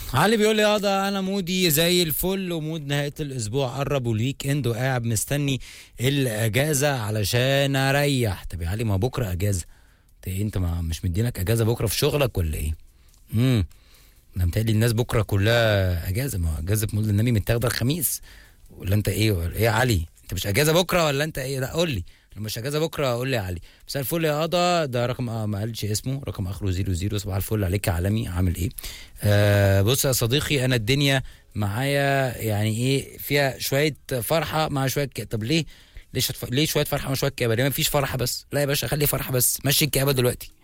علي بيقول لي اه ده انا مودي زي الفل ومود نهايه الاسبوع قرب والويك اند وقاعد مستني الاجازه علشان اريح طب يا علي ما بكره اجازه انت إيه، انت ما مش مدينك اجازه بكره في شغلك ولا ايه امم انا متهيألي الناس بكره كلها اجازه ما اجازه مولد النبي متاخده الخميس ولا انت ايه ولا ايه يا علي انت مش اجازه بكره ولا انت ايه لا قول لي لو مش اجازه بكره قول لي يا علي مساء الفل يا قضا ده رقم آه ما قالش اسمه رقم اخره 00 صباح الفل عليك يا عالمي عامل ايه آه بص يا صديقي انا الدنيا معايا يعني ايه فيها شويه فرحه مع شويه ك... طب ليه ليه شويه ليه شويه فرحه مع شويه كآبه ليه ما فيش فرحه بس لا يا باشا خلي فرحه بس مشي الكآبه دلوقتي